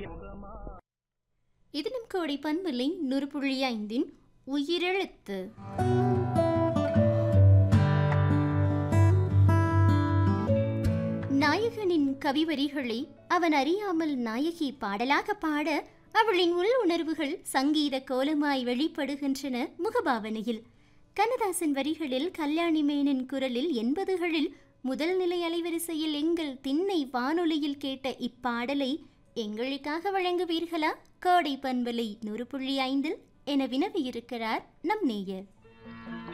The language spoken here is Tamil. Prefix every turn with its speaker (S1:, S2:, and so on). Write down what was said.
S1: இது நம் கோடை பண்பில்லை நூறு புள்ளி ஐந்தின் உயிரெழுத்து நாயகனின் கவிவரிகளை அவன் அறியாமல் நாயகி பாடலாக பாட அவளின் உள் உணர்வுகள் சங்கீத கோலமாய் வெளிப்படுகின்றன முகபாவனையில் கண்ணதாசன் வரிகளில் கல்யாணி மேனன் குரலில் எண்பதுகளில் முதல் நிலை அலைவரிசையில் எங்கள் திண்ணை வானொலியில் கேட்ட இப்பாடலை எங்களுக்காக வழங்குவீர்களா கோடை பண்பலை நூறு புள்ளி ஐந்தில் என வினவியிருக்கிறார் நம் நேயர்